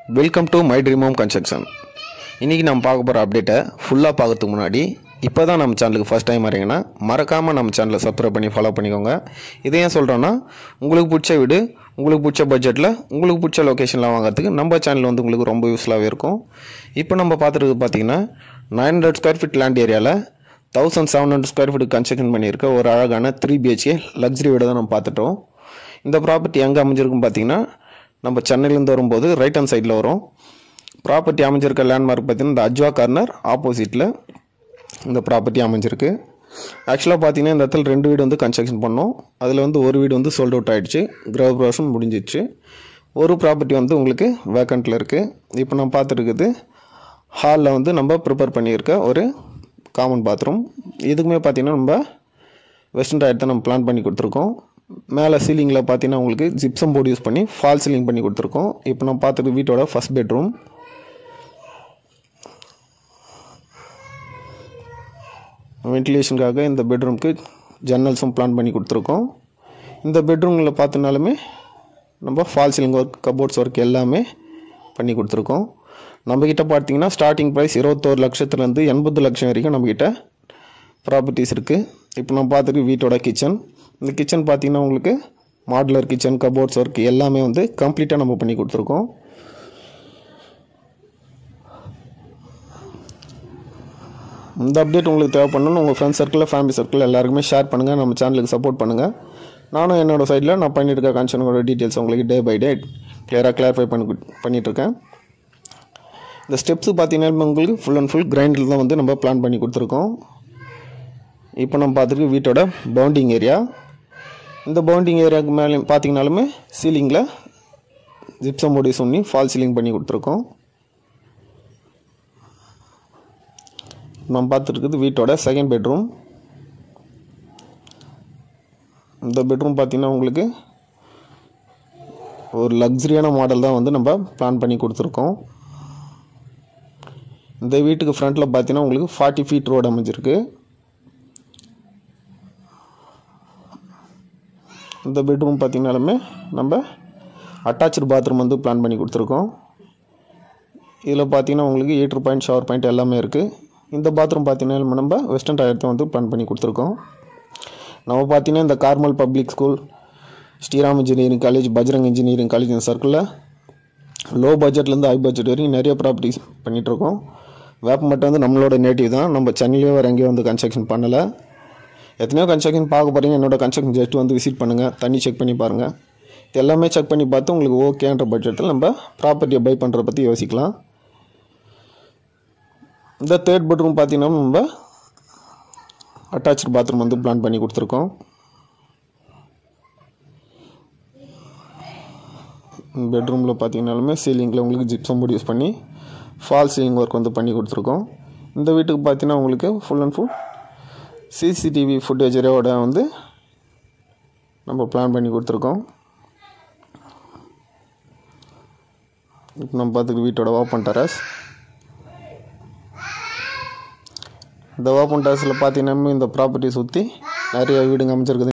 welcome to my dream home construction இன்றைக்கி நம்ம பார்க்க போகிற அப்டேட்டை ஃபுல்லாக பார்க்கறதுக்கு முன்னாடி இப்போ தான் நம்ம சேனலுக்கு ஃபஸ்ட் டைம் வரீங்கன்னா மறக்காமல் நம்ம சேனலை சப்ஸ்கிரைப் பண்ணி ஃபாலோ பண்ணிக்கோங்க இதை ஏன் சொல்கிறேன்னா உங்களுக்கு பிடிச்ச வீடு உங்களுக்கு பிடிச்ச பட்ஜெட்டில் உங்களுக்கு பிடிச்ச லொக்கேஷனில் வாங்குறதுக்கு நம்ம சேனல் வந்து உங்களுக்கு ரொம்ப யூஸ்ஃபுல்லாகவே இருக்கும் இப்போ நம்ம பார்த்துருக்கு பார்த்தீங்கன்னா nine hundred square feet land ஏரியாவில் thousand seven hundred square feet construction பண்ணியிருக்க ஒரு அழகான த்ரீ பிஹெச்கே லக்ஸரி வீடு தான் நம்ம பார்த்துட்டோம் இந்த ப்ராப்பர்ட்டி எங்கே அமைஞ்சிருக்குன்னு பார்த்தீங்கன்னா நம்ம சென்னையிலேருந்து வரும்போது ரைட் ஹேண்ட் சைடில் வரும் ப்ராப்பர்ட்டி அமைஞ்சிருக்க லேண்ட்மார்க் பார்த்தீங்கன்னா இந்த அஜ்வா கார்னர் ஆப்போசிட்டில் இந்த ப்ராப்பர்ட்டி அமைஞ்சிருக்கு ஆக்சுவலாக பார்த்தீங்கன்னா இந்த இடத்துல ரெண்டு வீடு வந்து கன்ஸ்ட்ரக்ஷன் பண்ணோம் அதில் வந்து ஒரு வீடு வந்து சோல்ட் அவுட் ஆகிடுச்சு கிரக பிரவேசம் முடிஞ்சிச்சு ஒரு ப்ராப்பர்ட்டி வந்து உங்களுக்கு வேக்கண்ட்டில் இருக்குது இப்போ நம்ம பார்த்துருக்குது ஹாலில் வந்து நம்ம ப்ரிப்பேர் பண்ணியிருக்க ஒரு காமன் பாத்ரூம் இதுக்குமே பார்த்தீங்கன்னா நம்ம வெஸ்டர்ன் டாய்லெட் தான் நம்ம பிளான் பண்ணி கொடுத்துருக்கோம் மேலே சீலிங்கில் பார்த்தீங்கன்னா உங்களுக்கு ஜிப்சம் போர்டு யூஸ் பண்ணி ஃபால் சீலிங் பண்ணி கொடுத்துருக்கோம் இப்போ நம்ம பார்த்துட்டு வீட்டோட ஃபஸ்ட் பெட்ரூம் வென்டிலேஷனுக்காக இந்த பெட்ரூம்க்கு ஜன்னல்ஸும் பிளான் பண்ணி கொடுத்துருக்கோம் இந்த பெட்ரூமில் பார்த்தனாலுமே நம்ம fall ceiling work cupboards work எல்லாமே பண்ணி கொடுத்துருக்கோம் நம்மக்கிட்ட பார்த்தீங்கன்னா ஸ்டார்டிங் ப்ரைஸ் இருபத்தோரு லட்சத்துலேருந்து எண்பது லட்சம் வரைக்கும் நம்மக்கிட்ட ப்ராப்பர்ட்டிஸ் இருக்குது இப்போ நம்ம பார்த்துட்டு வீட்டோட கிச்சன் இந்த கிச்சன் பார்த்தீங்கன்னா உங்களுக்கு மாடுலர் கிச்சன் கபோர்ட்ஸ் ஒர்க் எல்லாமே வந்து கம்ப்ளீட்டாக நம்ம பண்ணி கொடுத்துருக்கோம் இந்த அப்டேட் உங்களுக்கு தேவைப்படணும்னு உங்கள் ஃப்ரெண்ட்ஸ் சர்க்கிளில் ஃபேமிலி சர்க்கிள் எல்லாருக்குமே ஷேர் பண்ணுங்கள் நம்ம சேனலுக்கு சப்போர்ட் பண்ணுங்கள் நானும் என்னோடய சைடில் நான் பண்ணிட்டு இருக்க கன்சர்னோட டீட்டெயில்ஸ் உங்களுக்கு டே பை டே கிளியராக கிளாரிஃபை பண்ணி பண்ணிகிட்ருக்கேன் இந்த ஸ்டெப்ஸு பார்த்தீங்கன்னா உங்களுக்கு ஃபுல் அண்ட் ஃபுல் கிரைண்டில் தான் வந்து நம்ம பிளான் பண்ணி கொடுத்துருக்கோம் இப்போ நம்ம பார்த்துருக்கு வீட்டோட பவுண்டிங் ஏரியா இந்த பவுண்டிங் ஏரியாவுக்கு மேலே பார்த்தீங்கனாலுமே சீலிங்கில் ஜிப்சம் போர்டு யூஸ் பண்ணி ஃபால் சீலிங் பண்ணி கொடுத்துருக்கோம் நம்ம பார்த்துருக்குது வீட்டோட செகண்ட் பெட்ரூம் இந்த பெட்ரூம் பார்த்தீங்கன்னா உங்களுக்கு ஒரு லக்ஸரியான மாடல் தான் வந்து நம்ம பிளான் பண்ணி கொடுத்துருக்கோம் இந்த வீட்டுக்கு ஃப்ரண்ட்டில் பார்த்தீங்கன்னா உங்களுக்கு ஃபார்ட்டி ஃபீட் ரோடு அமைஞ்சிருக்கு இந்த பெட்ரூம் பார்த்தீங்கனாலுமே நம்ம அட்டாச்சு பாத்ரூம் வந்து பிளான் பண்ணி கொடுத்துருக்கோம் இதில் பார்த்தீங்கன்னா உங்களுக்கு ஏட்ரு பாயிண்ட் ஷவர் பாயிண்ட் எல்லாமே இருக்குது இந்த பாத்ரூம் பார்த்தீங்கன்னா நம்ம வெஸ்டர்ன் டாய்லெட் வந்து பிளான் பண்ணி கொடுத்துருக்கோம் நம்ம பார்த்தீங்கன்னா இந்த Carmel public school Sriram engineering college Bajrang engineering college இந்த சர்க்கிளில் லோ பட்ஜெட்லேருந்து ஹை பட்ஜெட் வரைக்கும் நிறைய ப்ராப்பர்ட்டிஸ் பண்ணிகிட்ருக்கோம் வேப்பமட்டை வந்து நம்மளோட நேட்டிவ் தான் நம்ம சென்னையிலே வேறு எங்கேயும் வந்து கன்ஸ்ட்ரக்ஷன் பண்ணலை எத்தனையோ கன்ஸ்ட்ரக்ஷன் பார்க்க போகிறீங்க என்னோட கன்ஸ்ட்ரக்ஷன் ஜஸ்ட் வந்து விசிட் பண்ணுங்கள் தண்ணி செக் பண்ணி பாருங்கள் இது எல்லாமே செக் பண்ணி பார்த்து உங்களுக்கு ஓகேன்ற பட்ஜெட்டில் நம்ம ப்ராப்பர்ட்டியை பை பண்ணுறத பற்றி யோசிக்கலாம் இந்த தேர்ட் பெட்ரூம் பார்த்தீங்கன்னா நம்ம அட்டாச்சு பாத்ரூம் வந்து பிளான் பண்ணி கொடுத்துருக்கோம் பெட்ரூமில் பார்த்தீங்கனாலுமே சீலிங்கில் உங்களுக்கு ஜிப்சம் போர்டு யூஸ் பண்ணி ஃபால் சீலிங் ஒர்க் வந்து பண்ணி கொடுத்துருக்கோம் இந்த வீட்டுக்கு பார்த்தீங்கன்னா உங்களுக்கு ஃபுல் அண்ட் ஃபுல் சிசிடிவி ஃபுட்டேஜரோட வந்து நம்ம பிளான் பண்ணி கொடுத்துருக்கோம் இப்போ நம்ம பார்த்துக்கு வீட்டோட ஓப்பன் டெரஸ் இந்த ஓப்பன் டெரஸில் பார்த்தீங்கன்னா இந்த ப்ராப்பர்ட்டி சுற்றி நிறைய வீடுங்க அமைச்சிருக்குது